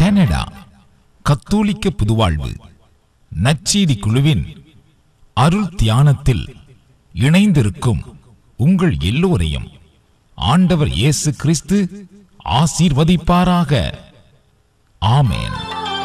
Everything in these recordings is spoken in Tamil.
கனடா கத்தோலிக்க புதுவாழ்வு நற்செய்தி குழுவின் அருள் தியானத்தில் இணைந்திருக்கும் உங்கள் எல்லோரையும் ஆண்டவர் இயேசு கிறிஸ்து ஆசீர்வதிப்பாராக ஆமென்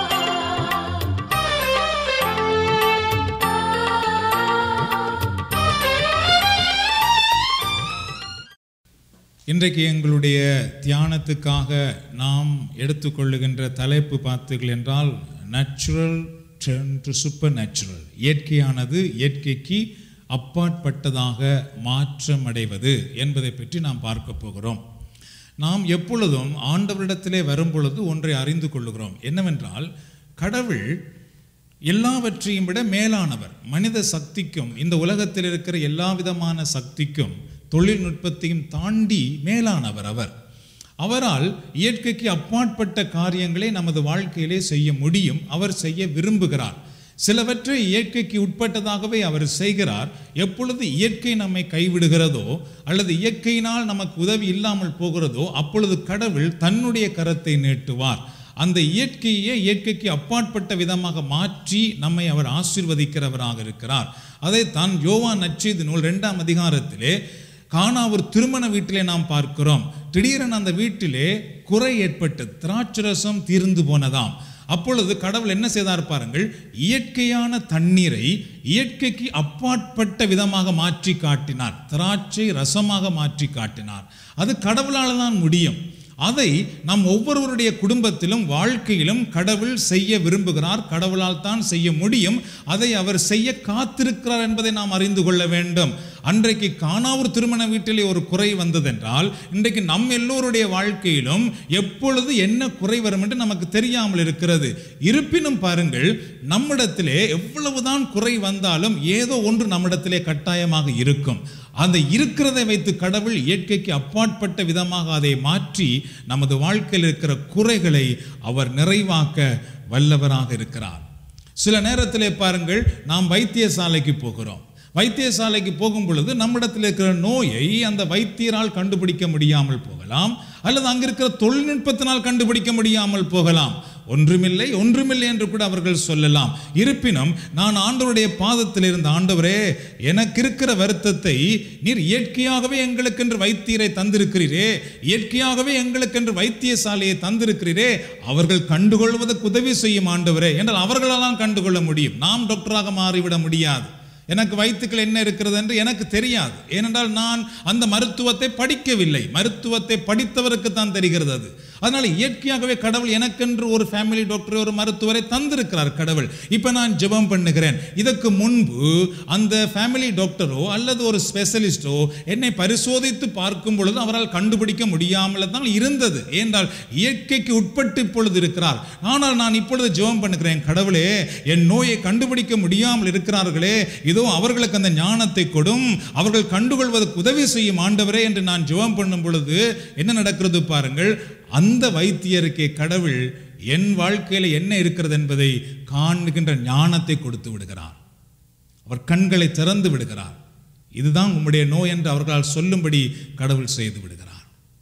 இன்றைக்கு எங்களுடைய தியானத்துக்காக நாம் எடுத்துக்கொள்ளுகின்ற தலைப்பு பார்த்தீர்கள் என்றால் நேச்சுரல் டு சூப்பர் நேச்சுரல் இயற்கையானது இயற்கைக்கு அப்பாற்பட்டதாக மாற்றமடைவது என்பதை பற்றி நாம் பார்க்க போகிறோம் நாம் எப்பொழுதும் ஆண்டவரிடத்திலே வரும் பொழுது ஒன்றை அறிந்து கொள்ளுகிறோம் என்னவென்றால் கடவுள் எல்லாவற்றையும் விட மேலானவர் மனித சக்திக்கும் இந்த உலகத்தில் இருக்கிற எல்லா விதமான சக்திக்கும் தொழில்நுட்பத்தையும் தாண்டி மேலானவர் அவர் அவரால் இயற்கைக்கு அப்பாற்பட்ட காரியங்களை நமது வாழ்க்கையிலே செய்ய முடியும் அவர் செய்ய விரும்புகிறார் சிலவற்றை இயற்கைக்கு உட்பட்டதாகவே அவர் செய்கிறார் எப்பொழுது இயற்கை நம்மை கைவிடுகிறதோ அல்லது இயற்கையினால் நமக்கு உதவி இல்லாமல் போகிறதோ அப்பொழுது கடவுள் தன்னுடைய கரத்தை நீட்டுவார் அந்த இயற்கையே இயற்கைக்கு அப்பாற்பட்ட விதமாக மாற்றி நம்மை அவர் ஆசீர்வதிக்கிறவராக இருக்கிறார் அதை தான் யோவான் நற்செய்தி நூல் இரண்டாம் அதிகாரத்திலே காணா ஒரு திருமண வீட்டிலே நாம் பார்க்கிறோம் திடீரென அந்த வீட்டிலே குறை ஏற்பட்டு திராட்சரசம் தீர்ந்து போனதாம் அப்பொழுது கடவுள் என்ன செய்தார் பாருங்கள் இயற்கையான தண்ணீரை இயற்கைக்கு அப்பாற்பட்ட விதமாக மாற்றி காட்டினார் திராட்சை ரசமாக மாற்றி காட்டினார் அது கடவுளால் தான் முடியும் அதை நம் ஒவ்வொருவருடைய குடும்பத்திலும் வாழ்க்கையிலும் கடவுள் செய்ய விரும்புகிறார் கடவுளால் தான் செய்ய முடியும் அதை அவர் செய்ய காத்திருக்கிறார் என்பதை நாம் அறிந்து கொள்ள வேண்டும் அன்றைக்கு காணாவூர் திருமண வீட்டிலே ஒரு குறை வந்ததென்றால் இன்றைக்கு நம் எல்லோருடைய வாழ்க்கையிலும் எப்பொழுது என்ன குறை வரும் என்று நமக்கு தெரியாமல் இருக்கிறது இருப்பினும் பாருங்கள் நம்மிடத்திலே எவ்வளவுதான் குறை வந்தாலும் ஏதோ ஒன்று நம்மிடத்திலே கட்டாயமாக இருக்கும் அந்த இருக்கிறதை வைத்து கடவுள் இயற்கைக்கு அப்பாற்பட்ட விதமாக அதை மாற்றி நமது வாழ்க்கையில் இருக்கிற குறைகளை அவர் நிறைவாக்க வல்லவராக இருக்கிறார் சில நேரத்திலே பாருங்கள் நாம் வைத்தியசாலைக்கு போகிறோம் வைத்தியசாலைக்கு போகும் பொழுது நம்மிடத்தில் இருக்கிற நோயை அந்த வைத்தியரால் கண்டுபிடிக்க முடியாமல் போகலாம் அல்லது அங்க இருக்கிற தொழில்நுட்பத்தினால் கண்டுபிடிக்க முடியாமல் போகலாம் ஒன்றுமில்லை ஒன்றுமில்லை என்று கூட அவர்கள் சொல்லலாம் இருப்பினும் நான் ஆண்டவருடைய பாதத்தில் இருந்த ஆண்டவரே எனக்கு இருக்கிற வருத்தத்தை நீர் இயற்கையாகவே எங்களுக்கென்று வைத்தியரை தந்திருக்கிறீரே இயற்கையாகவே எங்களுக்கென்று வைத்தியசாலையை தந்திருக்கிறீரே அவர்கள் கண்டுகொள்வதற்கு உதவி செய்யும் ஆண்டவரே என்றால் அவர்களால் கண்டுகொள்ள முடியும் நாம் டாக்டராக மாறிவிட முடியாது எனக்கு வயிற்றுக்கள் என்ன இருக்கிறது என்று எனக்கு தெரியாது ஏனென்றால் நான் அந்த மருத்துவத்தை படிக்கவில்லை மருத்துவத்தை படித்தவருக்கு தான் தெரிகிறது அது அதனால இயற்கையாகவே கடவுள் எனக்கென்று ஒரு ஃபேமிலி டாக்டர் ஒரு மருத்துவரை தந்திருக்கிறார் கடவுள் இப்போ நான் ஜெபம் பண்ணுகிறேன் இதற்கு முன்பு அந்த ஃபேமிலி டாக்டரோ அல்லது ஒரு ஸ்பெஷலிஸ்டோ என்னை பரிசோதித்து பார்க்கும் பொழுது அவரால் கண்டுபிடிக்க முடியாமல் தான் இருந்தது ஏனென்றால் இயற்கைக்கு உட்பட்டு இப்பொழுது இருக்கிறார் ஆனால் நான் இப்பொழுது ஜெபம் பண்ணுகிறேன் கடவுளே என் நோயை கண்டுபிடிக்க முடியாமல் இருக்கிறார்களே இதோ அவர்களுக்கு அந்த ஞானத்தை கொடும் அவர்கள் கண்டுகொள்வதற்கு உதவி செய்யும் ஆண்டவரே என்று நான் ஜெபம் பண்ணும் பொழுது என்ன நடக்கிறது பாருங்கள் அந்த வைத்தியருக்கே கடவுள் என் வாழ்க்கையில் என்ன இருக்கிறது என்பதை காண்கின்ற ஞானத்தை கொடுத்து விடுகிறார் அவர் கண்களை திறந்து விடுகிறார் இதுதான் உம்முடைய நோய் என்று அவர்களால் சொல்லும்படி கடவுள் செய்து விடுகிறார்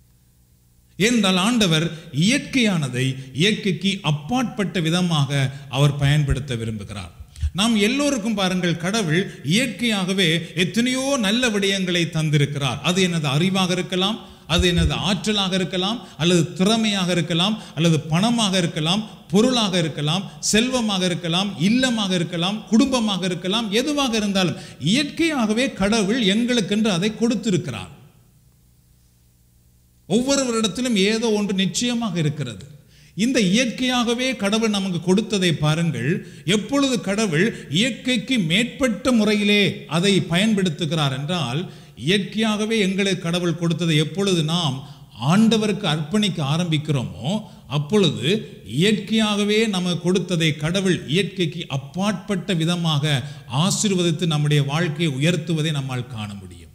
ஏனென்றால் ஆண்டவர் இயற்கையானதை இயற்கைக்கு அப்பாற்பட்ட விதமாக அவர் பயன்படுத்த விரும்புகிறார் நாம் எல்லோருக்கும் பாருங்கள் கடவுள் இயற்கையாகவே எத்தனையோ நல்ல விடயங்களை தந்திருக்கிறார் அது எனது அறிவாக இருக்கலாம் அது எனது ஆற்றலாக இருக்கலாம் அல்லது திறமையாக இருக்கலாம் அல்லது பணமாக இருக்கலாம் பொருளாக இருக்கலாம் செல்வமாக இருக்கலாம் இல்லமாக இருக்கலாம் குடும்பமாக இருக்கலாம் எதுவாக இருந்தாலும் இயற்கையாகவே கடவுள் எங்களுக்கென்று அதை கொடுத்திருக்கிறார் ஒவ்வொருவரிடத்திலும் ஏதோ ஒன்று நிச்சயமாக இருக்கிறது இந்த இயற்கையாகவே கடவுள் நமக்கு கொடுத்ததை பாருங்கள் எப்பொழுது கடவுள் இயற்கைக்கு மேற்பட்ட முறையிலே அதை பயன்படுத்துகிறார் என்றால் இயற்கையாகவே எங்களுக்கு கடவுள் கொடுத்ததை எப்பொழுது நாம் ஆண்டவருக்கு அர்ப்பணிக்க ஆரம்பிக்கிறோமோ அப்பொழுது இயற்கையாகவே நமக்கு கொடுத்ததை கடவுள் இயற்கைக்கு அப்பாற்பட்ட விதமாக ஆசீர்வதித்து நம்முடைய வாழ்க்கையை உயர்த்துவதை நம்மால் காண முடியும்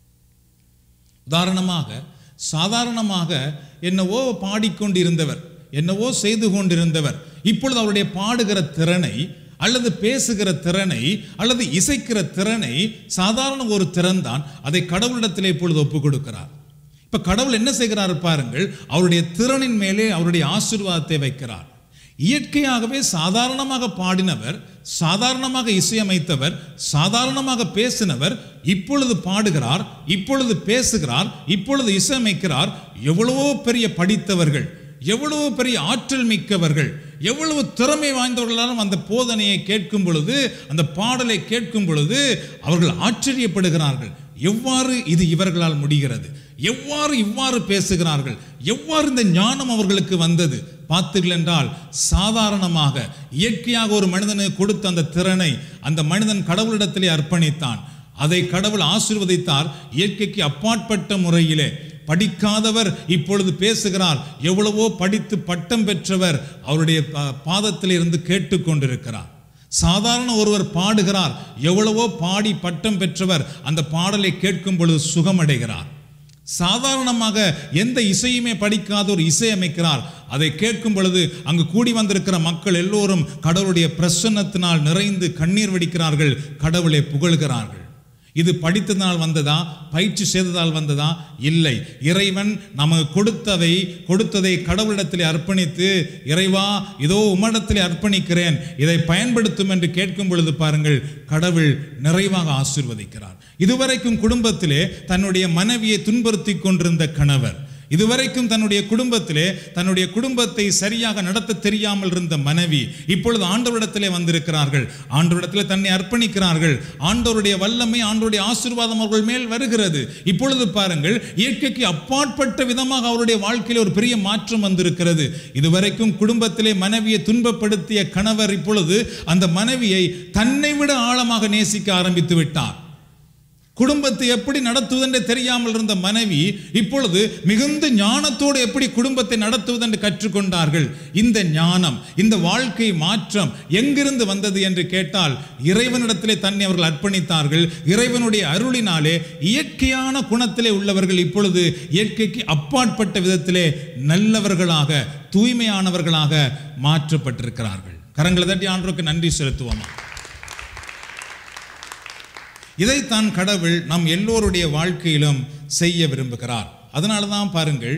உதாரணமாக சாதாரணமாக என்னவோ பாடிக்கொண்டிருந்தவர் என்னவோ செய்து கொண்டிருந்தவர் இப்பொழுது அவருடைய பாடுகிற திறனை அல்லது பேசுகிற திறனை அல்லது இசைக்கிற திறனை சாதாரண ஒரு திறன் தான் அதை கடவுளிடத்திலே இப்பொழுது ஒப்பு கொடுக்கிறார் இப்ப கடவுள் என்ன செய்கிறார் பாருங்கள் அவருடைய திறனின் மேலே அவருடைய ஆசீர்வாதத்தை வைக்கிறார் இயற்கையாகவே சாதாரணமாக பாடினவர் சாதாரணமாக இசையமைத்தவர் சாதாரணமாக பேசினவர் இப்பொழுது பாடுகிறார் இப்பொழுது பேசுகிறார் இப்பொழுது இசையமைக்கிறார் எவ்வளவோ பெரிய படித்தவர்கள் எவ்வளவு பெரிய ஆற்றல் மிக்கவர்கள் எவ்வளவு திறமை வாய்ந்தவர்களாலும் அந்த போதனையை கேட்கும் பொழுது அந்த பாடலை கேட்கும் பொழுது அவர்கள் ஆச்சரியப்படுகிறார்கள் எவ்வாறு இது இவர்களால் முடிகிறது எவ்வாறு இவ்வாறு பேசுகிறார்கள் எவ்வாறு இந்த ஞானம் அவர்களுக்கு வந்தது பார்த்தீர்கள் என்றால் சாதாரணமாக இயற்கையாக ஒரு மனிதனுக்கு கொடுத்த அந்த திறனை அந்த மனிதன் கடவுளிடத்திலே அர்ப்பணித்தான் அதை கடவுள் ஆசீர்வதித்தார் இயற்கைக்கு அப்பாற்பட்ட முறையிலே படிக்காதவர் இப்பொழுது பேசுகிறார் எவ்வளவோ படித்து பட்டம் பெற்றவர் அவருடைய பா- பாதத்தில் இருந்து கேட்டுக்கொண்டிருக்கிறார் சாதாரண ஒருவர் பாடுகிறார் எவ்வளவோ பாடி பட்டம் பெற்றவர் அந்த பாடலை கேட்கும் பொழுது சுகமடைகிறார் சாதாரணமாக எந்த இசையுமே படிக்காத ஒரு இசை அமைக்கிறார் அதை கேட்கும் பொழுது அங்கு கூடி வந்திருக்கிற மக்கள் எல்லோரும் கடவுளுடைய பிரசன்னத்தினால் நிறைந்து கண்ணீர் வடிக்கிறார்கள் கடவுளை புகழ்கிறார்கள் இது படித்ததால் வந்ததா பயிற்சி செய்ததால் வந்ததா இல்லை இறைவன் நமக்கு கொடுத்ததை கொடுத்ததை கடவுளிடத்திலே அர்ப்பணித்து இறைவா இதோ உம்மிடத்திலே அர்ப்பணிக்கிறேன் இதை பயன்படுத்தும் என்று கேட்கும் பொழுது பாருங்கள் கடவுள் நிறைவாக ஆசீர்வதிக்கிறார் இதுவரைக்கும் குடும்பத்திலே தன்னுடைய மனைவியை துன்புறுத்தி கொண்டிருந்த கணவர் இதுவரைக்கும் தன்னுடைய குடும்பத்திலே தன்னுடைய குடும்பத்தை சரியாக நடத்த தெரியாமல் இருந்த மனைவி இப்பொழுது ஆண்டவரிடத்திலே வந்திருக்கிறார்கள் ஆண்டவரிடத்திலே தன்னை அர்ப்பணிக்கிறார்கள் ஆண்டவருடைய வல்லமை ஆண்டவருடைய ஆசீர்வாதம் அவர்கள் மேல் வருகிறது இப்பொழுது பாருங்கள் இயற்கைக்கு அப்பாற்பட்ட விதமாக அவருடைய வாழ்க்கையில் ஒரு பெரிய மாற்றம் வந்திருக்கிறது இதுவரைக்கும் குடும்பத்திலே மனைவியை துன்பப்படுத்திய கணவர் இப்பொழுது அந்த மனைவியை தன்னை விட ஆழமாக நேசிக்க ஆரம்பித்து விட்டார் குடும்பத்தை எப்படி நடத்துவதென்று தெரியாமல் இருந்த மனைவி இப்பொழுது மிகுந்த ஞானத்தோடு எப்படி குடும்பத்தை நடத்துவதென்று கற்றுக்கொண்டார்கள் இந்த ஞானம் இந்த வாழ்க்கை மாற்றம் எங்கிருந்து வந்தது என்று கேட்டால் இறைவனிடத்திலே தன்னை அவர்கள் அர்ப்பணித்தார்கள் இறைவனுடைய அருளினாலே இயற்கையான குணத்திலே உள்ளவர்கள் இப்பொழுது இயற்கைக்கு அப்பாற்பட்ட விதத்திலே நல்லவர்களாக தூய்மையானவர்களாக மாற்றப்பட்டிருக்கிறார்கள் கரங்களை தட்டி ஆண்டவருக்கு நன்றி செலுத்துவோமா இதைத்தான் கடவுள் நம் எல்லோருடைய வாழ்க்கையிலும் செய்ய விரும்புகிறார் அதனால தான் பாருங்கள்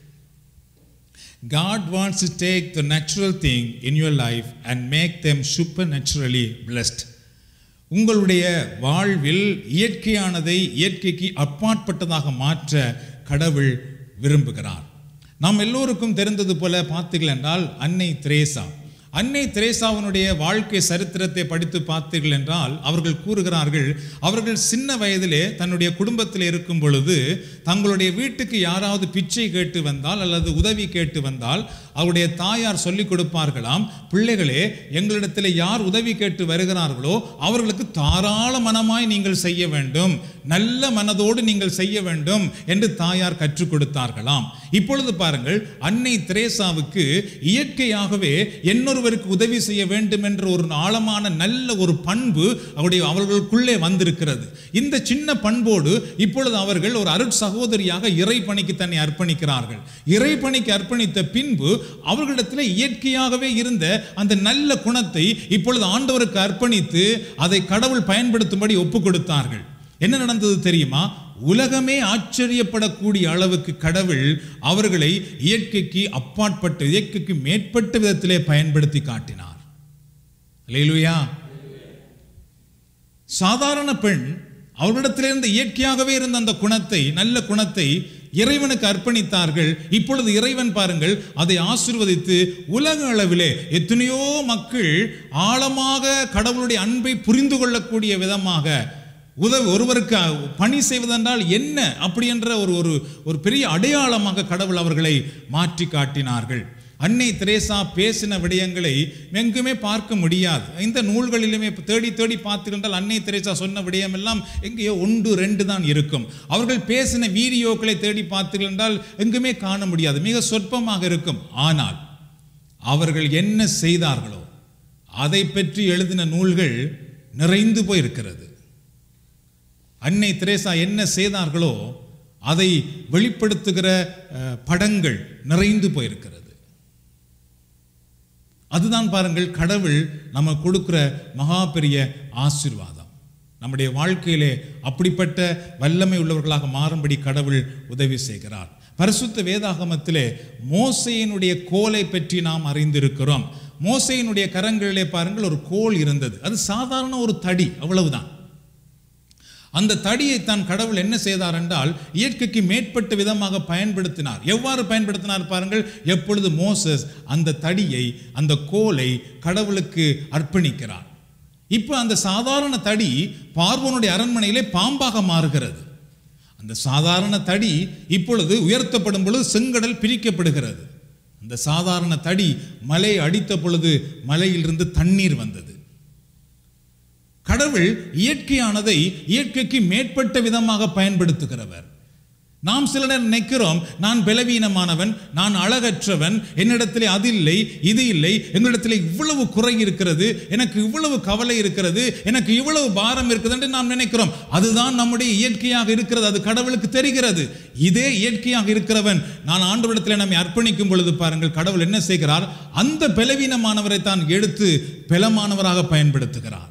God wants to take the natural thing in your life and make them supernaturally blessed. உங்களுடைய வாழ்வில் இயற்கையானதை இயற்கைக்கு அப்பாற்பட்டதாக மாற்ற கடவுள் விரும்புகிறார் நாம் எல்லோருக்கும் தெரிந்தது போல பார்த்தீர்கள் என்றால் அன்னை திரேசா அன்னை திரேசாவினுடைய வாழ்க்கை சரித்திரத்தை படித்து பார்த்தீர்கள் என்றால் அவர்கள் கூறுகிறார்கள் அவர்கள் சின்ன வயதிலே தன்னுடைய குடும்பத்தில் இருக்கும் பொழுது தங்களுடைய வீட்டுக்கு யாராவது பிச்சை கேட்டு வந்தால் அல்லது உதவி கேட்டு வந்தால் அவருடைய தாயார் சொல்லிக் கொடுப்பார்களாம் பிள்ளைகளே எங்களிடத்தில் யார் உதவி கேட்டு வருகிறார்களோ அவர்களுக்கு தாராள மனமாய் நீங்கள் செய்ய வேண்டும் நல்ல மனதோடு நீங்கள் செய்ய வேண்டும் என்று தாயார் கற்றுக் கொடுத்தார்களாம் இப்பொழுது பாருங்கள் அன்னை திரேசாவுக்கு இயற்கையாகவே இன்னொருவருக்கு உதவி செய்ய வேண்டும் என்ற ஒரு ஆழமான நல்ல ஒரு பண்பு அவருடைய அவர்களுக்குள்ளே வந்திருக்கிறது இந்த சின்ன பண்போடு இப்பொழுது அவர்கள் ஒரு அருட் சகோதரியாக இறை பணிக்கு தன்னை அர்ப்பணிக்கிறார்கள் இறை பணிக்கு அர்ப்பணித்த பின்பு அவர்களிடத்தில் இயற்கையாகவே இருந்த அந்த நல்ல குணத்தை இப்பொழுது ஆண்டவருக்கு அர்ப்பணித்து அதை கடவுள் பயன்படுத்தும்படி ஒப்பு கொடுத்தார்கள் என்ன நடந்தது தெரியுமா உலகமே ஆச்சரியப்படக்கூடிய அளவுக்கு கடவுள் அவர்களை இயற்கைக்கு அப்பாற்பட்ட இயற்கைக்கு மேற்பட்ட விதத்திலே பயன்படுத்தி காட்டினார் அல்லேலூயா சாதாரண பெண் அவரிடத்திலிருந்து இயற்கையாகவே இருந்த அந்த குணத்தை நல்ல குணத்தை இறைவனுக்கு அர்ப்பணித்தார்கள் இப்பொழுது இறைவன் பாருங்கள் அதை ஆசிர்வதித்து உலக அளவிலே எத்தனையோ மக்கள் ஆழமாக கடவுளுடைய அன்பை புரிந்து கொள்ளக்கூடிய விதமாக உதவி ஒருவருக்கு பணி செய்வதென்றால் என்ன அப்படி என்ற ஒரு ஒரு ஒரு பெரிய அடையாளமாக கடவுள் அவர்களை மாற்றி காட்டினார்கள் அன்னை திரேசா பேசின விடயங்களை எங்குமே பார்க்க முடியாது இந்த நூல்களிலுமே தேடி தேடி பார்த்துக்கின்றால் அன்னை திரேசா சொன்ன விடயம் எல்லாம் எங்கேயோ ஒன்று ரெண்டு தான் இருக்கும் அவர்கள் பேசின வீடியோக்களை தேடி பார்த்துக்கின்றால் எங்குமே காண முடியாது மிக சொற்பமாக இருக்கும் ஆனால் அவர்கள் என்ன செய்தார்களோ அதை பற்றி எழுதின நூல்கள் நிறைந்து போயிருக்கிறது அன்னை திரேசா என்ன செய்தார்களோ அதை வெளிப்படுத்துகிற அஹ், படங்கள் நிறைந்து போயிருக்கிறது அதுதான் பாருங்கள் கடவுள் நம்ம கொடுக்கிற மகா பெரிய ஆசீர்வாதம் நம்முடைய வாழ்க்கையிலே அப்படிப்பட்ட வல்லமை உள்ளவர்களாக மாறும்படி கடவுள் உதவி செய்கிறார் பரிசுத்த வேதாகமத்திலே மோசையினுடைய கோலை பற்றி நாம் அறிந்திருக்கிறோம் மோசையினுடைய கரங்களிலே பாருங்கள் ஒரு கோல் இருந்தது அது சாதாரண ஒரு தடி அவ்வளவுதான் அந்த தடியை தான் கடவுள் என்ன செய்தார் என்றால் இயற்கைக்கு மேற்பட்ட விதமாக பயன்படுத்தினார் எவ்வாறு பயன்படுத்தினார் பாருங்கள் எப்பொழுது மோசஸ் அந்த தடியை அந்த கோலை கடவுளுக்கு அர்ப்பணிக்கிறார் இப்போ அந்த சாதாரண தடி பார்வோனுடைய அரண்மனையிலே பாம்பாக மாறுகிறது அந்த சாதாரண தடி இப்பொழுது உயர்த்தப்படும் பொழுது செங்கடல் பிரிக்கப்படுகிறது அந்த சாதாரண தடி மலை அடித்த பொழுது மலையிலிருந்து தண்ணீர் வந்தது கடவுள் இயற்கையானதை இயற்கைக்கு மேற்பட்ட விதமாக பயன்படுத்துகிறவர் நாம் சில நேரம் நினைக்கிறோம் நான் பலவீனமானவன் நான் அழகற்றவன் என்னிடத்திலே அது இல்லை இது இல்லை எங்களிடத்திலே இவ்வளவு குறை இருக்கிறது எனக்கு இவ்வளவு கவலை இருக்கிறது எனக்கு இவ்வளவு பாரம் இருக்குது என்று நாம் நினைக்கிறோம் அதுதான் நம்முடைய இயற்கையாக இருக்கிறது அது கடவுளுக்கு தெரிகிறது இதே இயற்கையாக இருக்கிறவன் நான் ஆண்டவரிடத்தில் நம்மை அர்ப்பணிக்கும் பொழுது பாருங்கள் கடவுள் என்ன செய்கிறார் அந்த பலவீனமானவரை தான் எடுத்து பலமானவராக பயன்படுத்துகிறார்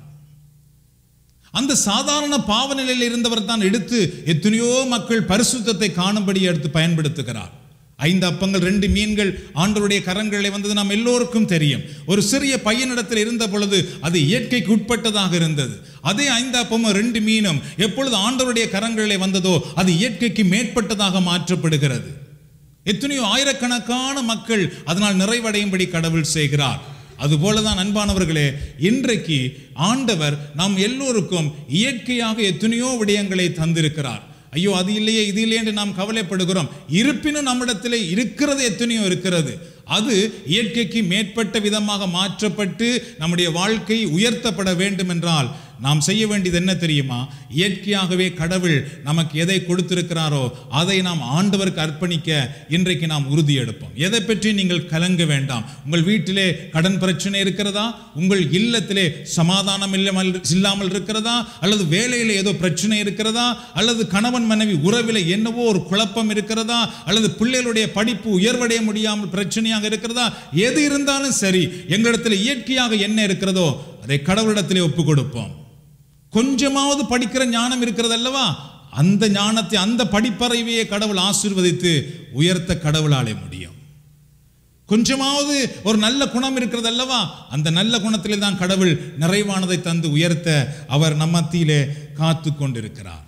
அந்த சாதாரண பாவநிலையில் இருந்தவர் தான் எடுத்து எத்தனையோ மக்கள் பரிசுத்தத்தை காணும்படி எடுத்து பயன்படுத்துகிறார் ஐந்து அப்பங்கள் ரெண்டு மீன்கள் ஆண்டவருடைய கரங்களிலே வந்தது நாம் எல்லோருக்கும் தெரியும் ஒரு சிறிய பையனிடத்தில் இருந்த பொழுது அது இயற்கைக்கு உட்பட்டதாக இருந்தது அதே ஐந்து அப்பமும் ரெண்டு மீனும் எப்பொழுது ஆண்டவருடைய கரங்களிலே வந்ததோ அது இயற்கைக்கு மேற்பட்டதாக மாற்றப்படுகிறது எத்தனையோ ஆயிரக்கணக்கான மக்கள் அதனால் நிறைவடையும்படி கடவுள் செய்கிறார் அதுபோலதான் அன்பானவர்களே இன்றைக்கு ஆண்டவர் நாம் எல்லோருக்கும் இயற்கையாக எத்தனையோ விடயங்களை தந்திருக்கிறார் ஐயோ அது இல்லையே இது இல்லையே என்று நாம் கவலைப்படுகிறோம் இருப்பினும் நம்மிடத்திலே இருக்கிறது எத்தனையோ இருக்கிறது அது இயற்கைக்கு மேற்பட்ட விதமாக மாற்றப்பட்டு நம்முடைய வாழ்க்கை உயர்த்தப்பட வேண்டும் என்றால் நாம் செய்ய வேண்டியது என்ன தெரியுமா இயற்கையாகவே கடவுள் நமக்கு எதை கொடுத்திருக்கிறாரோ அதை நாம் ஆண்டவருக்கு அர்ப்பணிக்க இன்றைக்கு நாம் உறுதி எடுப்போம் எதை பற்றி நீங்கள் கலங்க வேண்டாம் உங்கள் வீட்டிலே கடன் பிரச்சனை இருக்கிறதா உங்கள் இல்லத்திலே சமாதானம் இல்லாமல் இல்லாமல் இருக்கிறதா அல்லது வேலையில் ஏதோ பிரச்சனை இருக்கிறதா அல்லது கணவன் மனைவி உறவில் என்னவோ ஒரு குழப்பம் இருக்கிறதா அல்லது பிள்ளைகளுடைய படிப்பு உயர்வடைய முடியாமல் பிரச்சனையாக இருக்கிறதா எது இருந்தாலும் சரி எங்களிடத்தில் இயற்கையாக என்ன இருக்கிறதோ அதை கடவுளிடத்திலே ஒப்பு கொடுப்போம் கொஞ்சமாவது படிக்கிற ஞானம் இருக்கிறது அல்லவா அந்த ஞானத்தை அந்த படிப்பறைவையை கடவுள் ஆசீர்வதித்து உயர்த்த கடவுளாலே முடியும் கொஞ்சமாவது ஒரு நல்ல குணம் இருக்கிறது அல்லவா அந்த நல்ல குணத்திலே தான் கடவுள் நிறைவானதை தந்து உயர்த்த அவர் நம்ம மத்தியிலே காத்து கொண்டிருக்கிறார்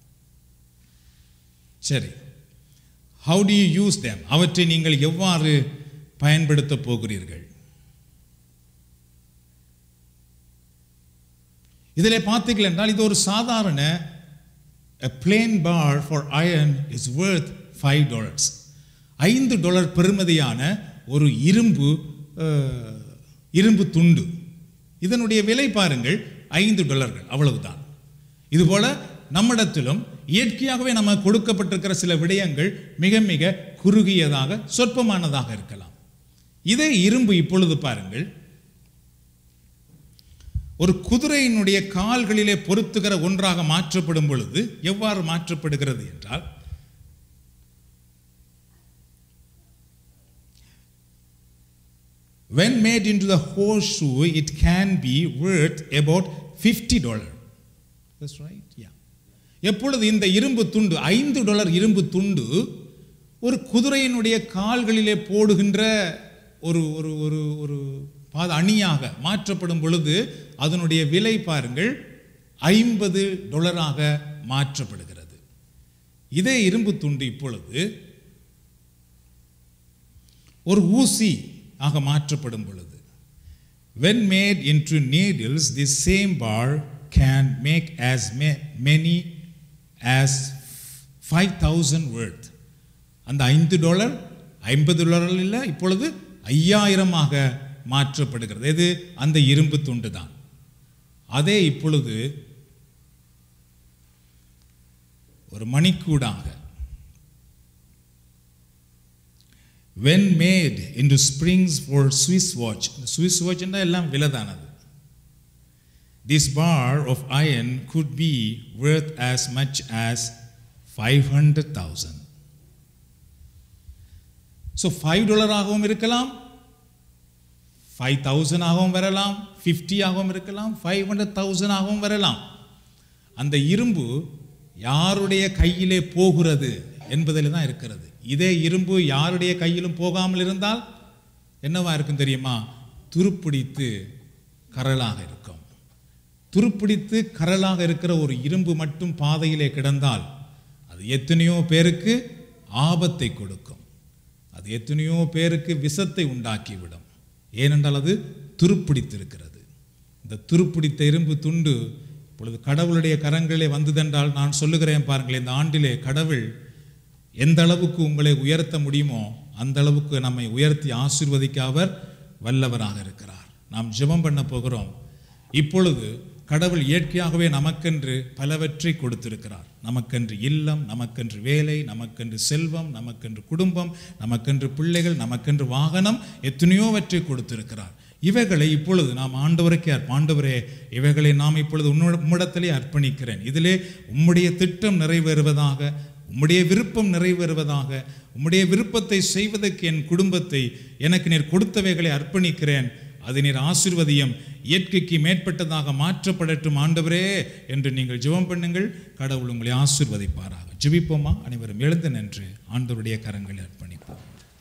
சரி how do you use them அவற்றை நீங்கள் எவ்வாறு பயன்படுத்த போகிறீர்கள் இதில் பார்த்தீர்கள் என்றால் இது ஒரு சாதாரண a plain bar for iron is worth five dollars ஐந்து டாலர் பெறுமதியான ஒரு இரும்பு அஹ், இரும்பு துண்டு இதனுடைய விலை பாருங்கள் ஐந்து டாலர்கள் அவ்வளவுதான் இதுபோல நம்மிடத்திலும் இயற்கையாகவே நம்ம கொடுக்கப்பட்டிருக்கிற சில விடயங்கள் மிக மிக குறுகியதாக சொற்பமானதாக இருக்கலாம் இதே இரும்பு இப்பொழுது பாருங்கள் ஒரு குதிரையினுடைய கால்களிலே பொருத்துகிற ஒன்றாக மாற்றப்படும் பொழுது எவ்வாறு மாற்றப்படுகிறது என்றால் when made into the horseshoe it can be worth about 50 dollar that's right yeah எப்பொழுது இந்த இரும்பு துண்டு ஐந்து டாலர் இரும்பு துண்டு ஒரு குதிரையினுடைய கால்களிலே போடுகின்ற ஒரு ஒரு ஒரு ஒரு பாத அணியாக மாற்றப்படும் பொழுது அதனுடைய விலை பாருங்கள் ஐம்பது டொலராக மாற்றப்படுகிறது இதே இரும்பு துண்டு இப்பொழுது ஒரு ஊசி ஆக மாற்றப்படும் பொழுது when made into needles the same bar can make as ma- many as 5000 worth அந்த ஐந்து டாலர் ஐம்பது டாலர் இல்லை இப்பொழுது ஐயாயிரமாக மாற்றப்படுகிறது எது அந்த இரும்பு துண்டு தான் அதே இப்பொழுது ஒரு மணிக்கூடாக when made into springs for Swiss watch Swiss watch என்றால் எல்லாம் விலதானது this bar of iron could be worth as much as 500,000 so five டாலராகவும் இருக்கலாம் ஃபைவ் தௌசண்ட் ஆகவும் வரலாம் ஃபிஃப்டி ஆகவும் இருக்கலாம் ஃபைவ் ஹண்ட்ரட் தௌசண்ட் ஆகவும் வரலாம் அந்த இரும்பு யாருடைய கையிலே போகிறது என்பதில் தான் இருக்கிறது இதே இரும்பு யாருடைய கையிலும் போகாமல் இருந்தால் என்னவா இருக்கும் தெரியுமா துருப்பிடித்து கரலாக இருக்கும் துருப்பிடித்து கரலாக இருக்கிற ஒரு இரும்பு மட்டும் பாதையிலே கிடந்தால் அது எத்தனையோ பேருக்கு ஆபத்தை கொடுக்கும் அது எத்தனையோ பேருக்கு விஷத்தை உண்டாக்கிவிடும் ஏனென்றால் அது துருப்பிடித்திருக்கிறது இந்த துருப்பிடித்த இரும்பு துண்டு இப்பொழுது கடவுளுடைய கரங்களே வந்ததென்றால் நான் சொல்லுகிறேன் பாருங்களேன் இந்த ஆண்டிலே கடவுள் எந்த அளவுக்கு உங்களை உயர்த்த முடியுமோ அந்த அளவுக்கு நம்மை உயர்த்தி ஆசீர்வதிக்க அவர் வல்லவராக இருக்கிறார் நாம் ஜெபம் பண்ண போகிறோம் இப்பொழுது கடவுள் இயற்கையாகவே நமக்கென்று பலவற்றை கொடுத்திருக்கிறார் நமக்கென்று இல்லம் நமக்கென்று வேலை நமக்கென்று செல்வம் நமக்கென்று குடும்பம் நமக்கென்று பிள்ளைகள் நமக்கென்று வாகனம் எத்தனையோவற்றை கொடுத்திருக்கிறார் இவைகளை இப்பொழுது நாம் ஆண்டவருக்கே அர்ப்ப- ஆண்டவரே இவைகளை நாம் இப்பொழுது உன்னோட- உம்மிடத்திலே அர்ப்பணிக்கிறேன் இதிலே உம்முடைய திட்டம் நிறைவேறுவதாக உம்முடைய விருப்பம் நிறைவேறுவதாக உம்முடைய விருப்பத்தை செய்வதற்கு என் குடும்பத்தை எனக்கு நீர் கொடுத்தவைகளை அர்ப்பணிக்கிறேன் அது நீர் ஆசீர்வதியம் இயற்கைக்கு மேற்பட்டதாக மாற்றப்படட்டும் ஆண்டவரே என்று நீங்கள் ஜெபம் பண்ணுங்கள் கடவுள் உங்களை ஆசீர்வதிப்பாராக ஜெபிப்போமா அனைவரும் எழுந்து நின்று ஆண்டவருடைய கரங்களை அர்ப்பணிப்போம்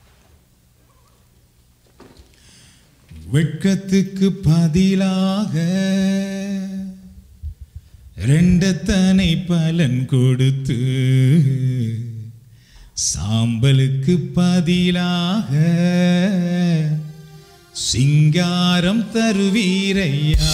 வெட்கத்துக்கு பதிலாக ரெண்டத்தனை பலன் கொடுத்து சாம்பலுக்கு பதிலாக சிங்காரம் தருவீரையா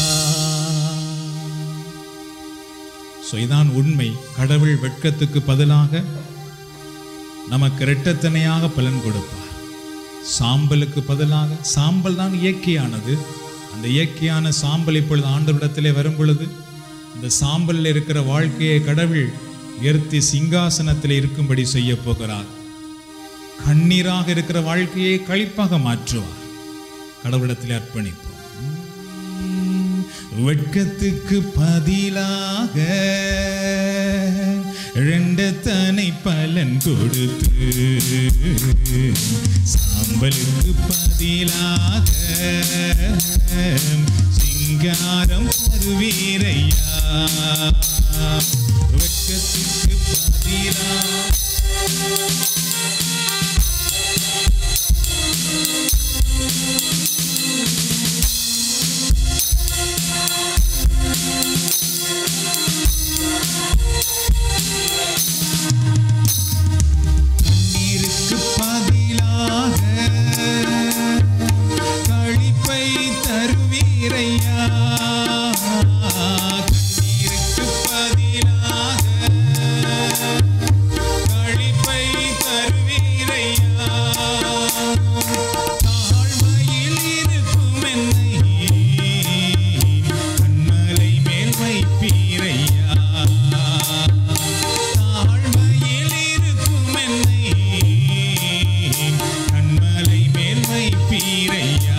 So, இதான் உண்மை கடவுள் வெட்கத்துக்கு பதிலாக நமக்கு இரட்டத்தனையாக பலன் கொடுப்பார் சாம்பலுக்கு பதிலாக சாம்பல் தான் இயற்கையானது அந்த இயற்கையான சாம்பல் இப்பொழுது ஆண்டவரிடத்திலே வரும் பொழுது அந்த சாம்பலில் இருக்கிற வாழ்க்கையை கடவுள் உயர்த்தி சிங்காசனத்தில் இருக்கும்படி செய்ய போகிறார் கண்ணீராக இருக்கிற வாழ்க்கையை களிப்பாக மாற்றுவார் கடவுளிடத்தில் அர்ப்பணிப்போம் வெட்கத்துக்கு பதிலாக ரெண்டு தனை பலன் கொடுத்து சாம்பலுக்கு பதிலாக சிங்காரம் தருவீரையா வெட்கத்துக்கு பதிலாக கண்ணீருக்கு பதிலாக களிப்பை தருவீரையா கண்ணீருக்கு பதிலாக களிப்பை தருவீரையா தாழ்மையில் இருக்கும் என்னை கண்மலை மேல் வைப்பீரையா தாழ்மையில் இருக்கும் என்னை கண்மலை மேல் வைப்பீரையா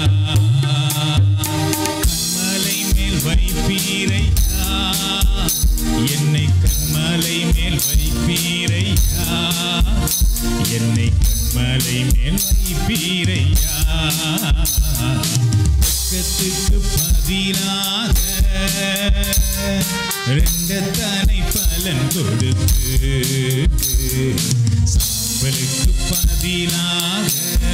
கண்மலை மேல் வைப்பீரையா என்னை கண்மலை மேல் வைப்பீரையா என்னை கண்மலை மேல் வைப்பீரையா பக்கத்துக்கு பதிலாக ரெண்டு தனை பலன் கொடுத்து சாம்பலுக்கு பதிலாக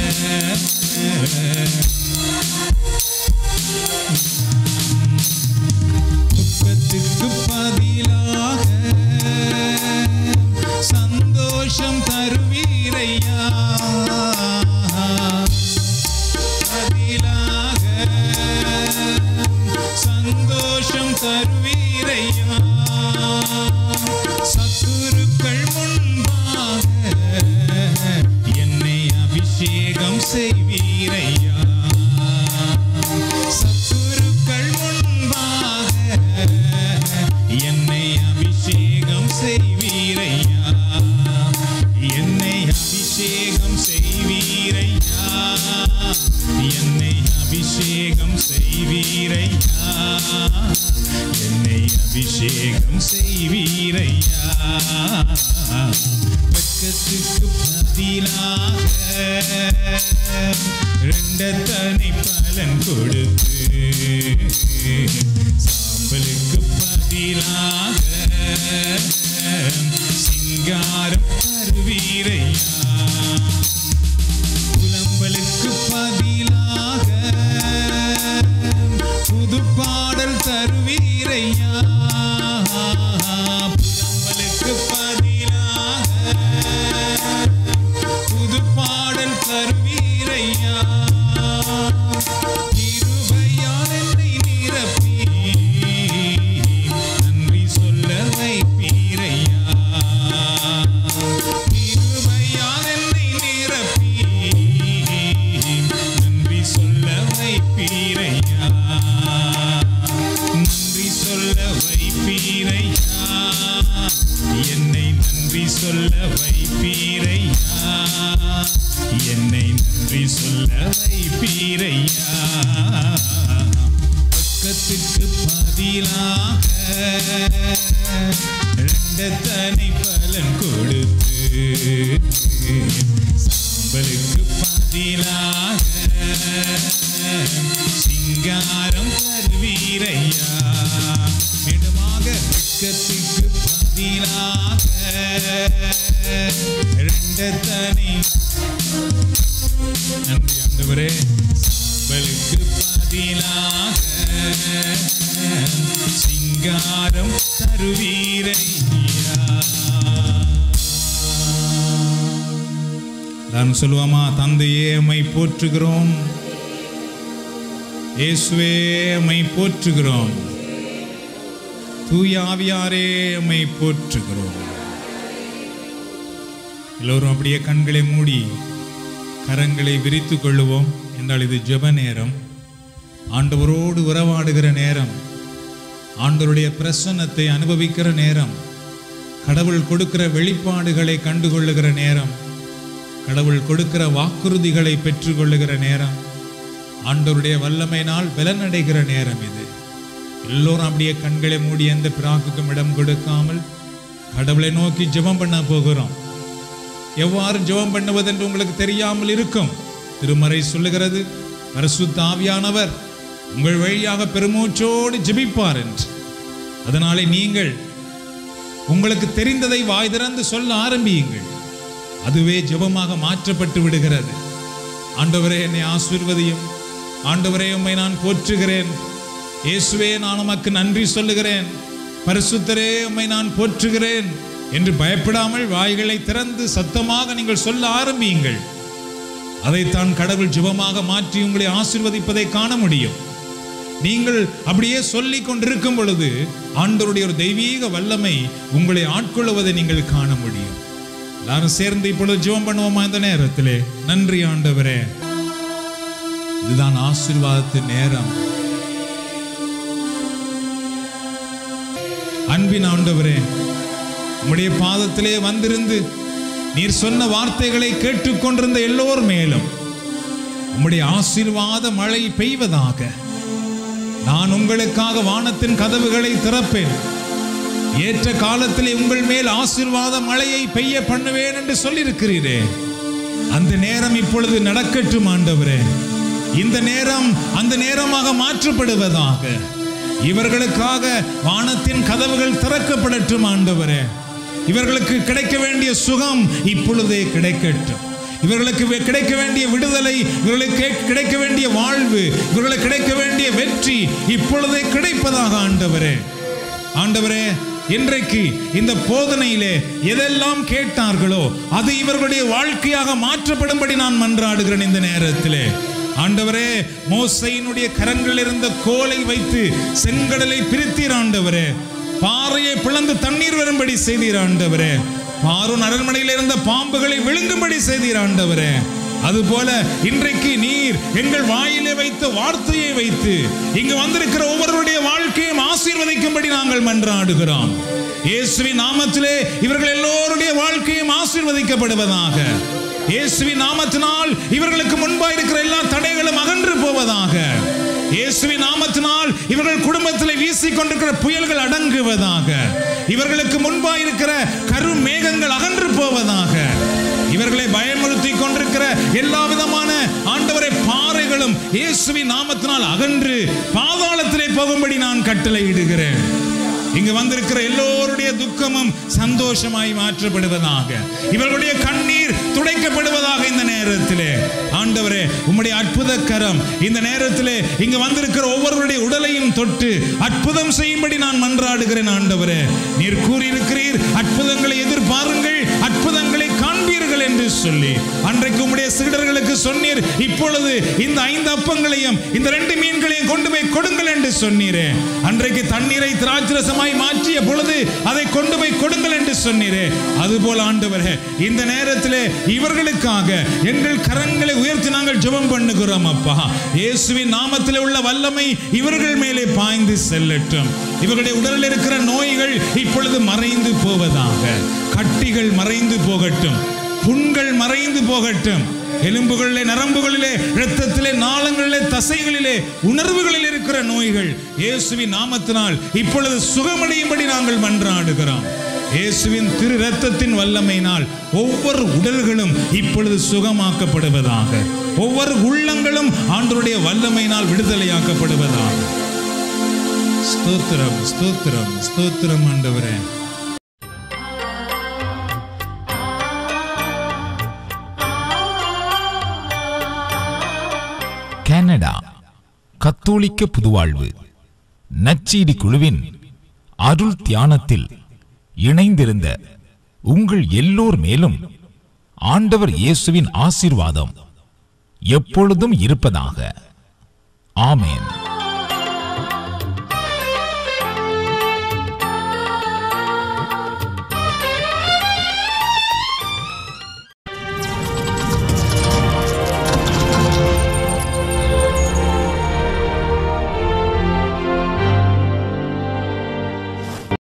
துக்கத்துக்கு பதிலாக சந்தோஷம் தருவீரையா பதிலாக சந்தோஷம் தருவீரையா சத்துருக்கள் முன்பாக என்னை அபிஷேகம் செய்வீரையா சத்துருக்கள் முன்பாக என்னை அபிஷேகம் செய்வீரையா என்னை அபிஷேகம் செய்வீரையா என்னை அபிஷேகம் செய்வீரையா என்னை அபிஷேகம் செய்வீரையா பக்கத்துக்கு பதிலாக ரெண்டத்தனை பலன் கொடுத்து சாம்பலுக்கு பதிலாக சிங்காரம் தருவீரையா புலம்பலுக்கு பதிலாக சொல்ல வைப்பீரையா என்னை நன்றி சொல்ல வைப்பீரையா பக்கத்துக்கு பதிலாக ரெண்டத்தனை பலன் கொடுத்து சாம்பலுக்கு பதிலாக சிங்காரம் தருவீரையா மீண்டுமாக வெட்கத்துக்கு பதிலாக ரெண்டத்தனை நன்றி ஆண்டவரே சாம்பலுக்கு பதிலாக சிங்காரம் தருவீரையா நான் சொல்லுவாமா தந்தையே உம்மை போற்றுகிறோம் இயேசுவே உம்மை போற்றுகிறோம் தூய ஆவியாரே உம்மை போற்றுகிறோம் எல்லோரும் அப்படியே கண்களை மூடி கரங்களை விரித்துக் கொள்ளுவோம் என்றால் இது ஜெப நேரம் ஆண்டவரோடு உறவாடுகிற நேரம் ஆண்டவருடைய பிரசன்னத்தை அனுபவிக்கிற நேரம் கடவுள் கொடுக்கிற வெளிப்பாடுகளை கண்டுகொள்ளுகிற நேரம் கடவுள் கொடுக்கிற வாக்குறுதிகளை பெற்றுக்கொள்ளுகிற நேரம் ஆண்டவருடைய வல்லமையினால் பலனடைகிற நேரம் இது எல்லோரும் அப்படியே கண்களை மூடி எந்த பிராக்குக்கும் இடம் கொடுக்காமல் கடவுளை நோக்கி ஜெபம் பண்ண போகிறோம் எவ்வாறு ஜெபம் பண்ணுவதென்று உங்களுக்கு தெரியாமல் இருக்கும் திருமறை சொல்லுகிறது பரிசுத்த ஆவியானவர் உங்கள் வழியாக பெருமூச்சோடு ஜெபிப்பார் என்று அதனாலே நீங்கள் உங்களுக்கு தெரிந்ததை வாய் திறந்து சொல்ல ஆரம்பியுங்கள் அதுவே ஜெபமாக மாற்றப்பட்டு விடுகிறது ஆண்டவரே என்னை ஆசீர்வதியும் ஆண்டவரே உம்மை நான் போற்றுகிறேன் இயேசுவே நான் உமக்கு நன்றி சொல்லுகிறேன் பரிசுத்தரே உம்மை நான் போற்றுகிறேன் என்று பயப்படாமல் வாய்களை திறந்து சத்தமாக நீங்கள் சொல்ல ஆரம்பியுங்கள் அதைத்தான் கடவுள் ஜெபமாக மாற்றி உங்களை ஆசீர்வதிப்பதை காண முடியும் நீங்கள் அப்படியே சொல்லிக் கொண்டிருக்கும் பொழுது ஆண்டவருடைய ஒரு தெய்வீக வல்லமை உங்களை ஆட்கொள்வதை நீங்கள் காண முடியும் எல்லாரும் சேர்ந்து இப்பொழுது ஜெபம் பண்ணுவோமா இந்த நேரத்திலே நன்றி ஆண்டவரே இதுதான் ஆசீர்வாதத்தின் நேரம் அன்பின் ஆண்டவரே உம்முடைய பாதத்திலே வந்திருந்து நீர் சொன்ன வார்த்தைகளை கேட்டுக்கொண்டிருந்த எல்லோர் மேலும் உம்முடைய ஆசீர்வாத மழை பெய்வதாக நான் உங்களுக்காக வானத்தின் கதவுகளை திறப்பேன் ஏற்ற காலத்திலே உங்கள் மேல் ஆசீர்வாத மழையை பெய்ய பண்ணுவேன் என்று சொல்லியிருக்கிறீரே அந்த நேரம் இப்பொழுது நடக்கட்டும் ஆண்டவரே இந்த நேரம் அந்த நேரமாக மாற்றப்படுவதாக இவர்களுக்காக வானத்தின் கதவுகள் திறக்கப்படட்டும் ஆண்டவரே இவர்களுக்கு கிடைக்க வேண்டிய சுகம் இப்பொழுதே கிடைக்கட்டும் இவர்களுக்கு வே- கிடைக்க வேண்டிய விடுதலை இவர்களுக்கு கிடைக்க வேண்டிய வாழ்வு இவர்களுக்கு கிடைக்க வேண்டிய வெற்றி இப்பொழுதே கிடைப்பதாக ஆண்டவரே ஆண்டவரே இன்றைக்கு இந்த போதனையிலே எதெல்லாம் கேட்டார்களோ அது இவர்களுடைய வாழ்க்கையாக மாற்றப்படும்படி நான் மன்றாடுகிறேன் இந்த நேரத்திலே ஆண்டவரே மோசையினுடைய கரங்களில் இருந்த கோலை வைத்து செங்கடலை பிரித்தீர் ஆண்டவரே பாறையை பிளந்து தண்ணீர் வரும்படி செய்தீர் ஆண்டவரே பாரூன் அரண்மனையில் இருந்த பாம்புகளை விழுங்கும்படி செய்தீர் ஆண்டவரே அதுபோல இன்றைக்கு நீர் எங்கள் வாயிலே வைத்த வார்த்தையை வைத்து இங்கு வந்திருக்கிற ஒவ்வொருவருடைய வாழ்க்கையும் ஆசீர்வதிக்கும்படி நாங்கள் மன்றாடுகிறோம் இயேசுவின் நாமத்திலே இவர்கள் எல்லோருடைய வாழ்க்கையும் ஆசீர்வதிக்கப்படுவதாக இயேசுவின் நாமத்தினால் இவர்களுக்கு முன்பாக இருக்கிற எல்லா தடைகளும் அகன்று போவதாக இயேசுவின் நாமத்தினால் இவர்கள் குடும்பத்தில் வீசிக் கொண்டிருக்கிற புயல்கள் அடங்குவதாக இவர்களுக்கு முன்பாக இருக்கிற கரு மேகங்கள் அகன்று போவதாக இவர்களை பயமுறுத்தி கொண்டிருக்கிற எல்லா விதமான ஆண்டவரை பாறைகளும் இயேசுவின் நாமத்தினால் அகன்று பாதாளத்திலே போகும்படி நான் கட்டளை இடுகிறேன் இங்கு வந்திருக்கிற எல்லோருடைய துக்கமும் சந்தோஷமாய் மாற்றப்படுவதாக இவர்களுடைய கண்ணீர் துடைக்கப்படுவதாக இந்த நேரத்திலே ஆண்டவரே உம்முடைய அற்புத கரம் இந்த நேரத்திலே இங்கு வந்திருக்கிற ஒவ்வொருவருடைய உடலையும் தொட்டு அற்புதம் செய்யும்படி நான் மன்றாடுகிறேன் ஆண்டவரே நீர் கூறியிருக்கிறீர் அற்புதங்களை எதிர்பாருங்கள் அற்புதங்களை காண்பீர்கள் என்று சொல்லி அன்றைக்கு உம்முடைய சீடர்களுக்கு சொன்னீர் இப்பொழுது இந்த ஐந்து அப்பங்களையும் இந்த ரெண்டு மீன்களையும் கொண்டு போய் கொடுங்கள் என்று சொன்னீரே அன்றைக்கு தண்ணீரை திராட்சரசமாய் மாற்றிய பொழுது அதை கொண்டு போய் கொடுங்கள் என்று சொன்னீரே அதுபோல் ஆண்டவரே இந்த நேரத்திலே இவர்களுக்காக எங்கள் கரங்களை உயர்த்தி நாங்கள் ஜெபம் பண்ணுகிறோம் அப்பா இயேசுவின் நாமத்தில் உள்ள வல்லமை இவர்கள் மேலே பாய்ந்து செல்லட்டும் இவர்களுடைய உடலில் இருக்கிற நோய்கள் இப்பொழுது மறைந்து போவதாக கட்டிகள் மறைந்து போகட்டும் புண்கள் மறைந்து போகட்டும் எலும்புகளிலே நரம்புகளிலே இரத்தத்திலே நாளங்களிலே தசைகளிலே உணர்வுகளில் இருக்கிற நோய்கள் இயேசுவின் நாமத்தினால் இப்பொழுது சுகமடையும்படி நாங்கள் மன்றாடுகிறோம் இயேசுவின் திரு ரத்தத்தின் வல்லமையினால் ஒவ்வொரு உடல்களும் இப்பொழுது சுகமாக்கப்படுவதாக ஒவ்வொரு உள்ளங்களும் ஆண்டருடைய வல்லமையினால் விடுதலையாக்கப்படுவதாக ஸ்தோத்திரம் ஸ்தோத்திரம் ஸ்தோத்திரம் ஆண்டவரே கனடா கத்தோலிக்க புதுவாழ்வு நச்சீடி குழுவின் அருள் தியானத்தில் இணைந்திருந்த உங்கள் எல்லோர் மேலும் ஆண்டவர் இயேசுவின் ஆசீர்வாதம் எப்பொழுதும் இருப்பதாக ஆமென்